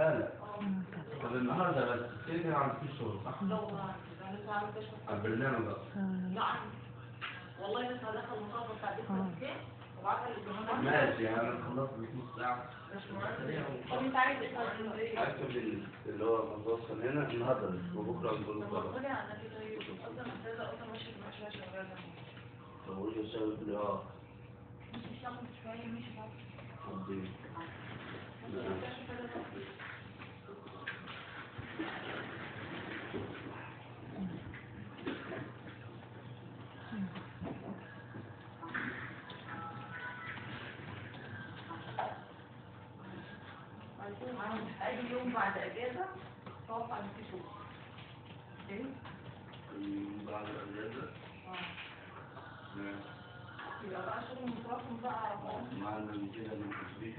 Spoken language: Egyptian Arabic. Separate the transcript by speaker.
Speaker 1: شغالة طب النهارده بس تيجي على في شغل صح؟
Speaker 2: لا والله انا لسه عامل كشف
Speaker 1: على البرنامج بقى
Speaker 2: لا عندي والله لسه هدخل المصادر بتاع دكتور كده وبعتها للجمهور
Speaker 1: ماشي انا خلصت نص ساعة
Speaker 2: طب انت عايز ايه ايه؟
Speaker 1: اكتب اللي هو متوصل هنا النهارده بس وبكره نقول له
Speaker 2: طب
Speaker 1: خلاص
Speaker 2: قولي عن نفسي طيب اصلا محتاجه اصلا ماشي ماشي ماشي شغاله
Speaker 1: طب قول له شغل لي اه
Speaker 2: مش اشتغل شويه مش
Speaker 1: قضي.
Speaker 2: هيكون عامل اي يوم بعد اجازه توقع ان في شغل فهمت؟
Speaker 1: أمم، بعد الاجازة
Speaker 2: اه
Speaker 1: ماشي.
Speaker 2: يبقى بقى شغل متراكم بقى على بعض
Speaker 1: معنى ان كده ما فيش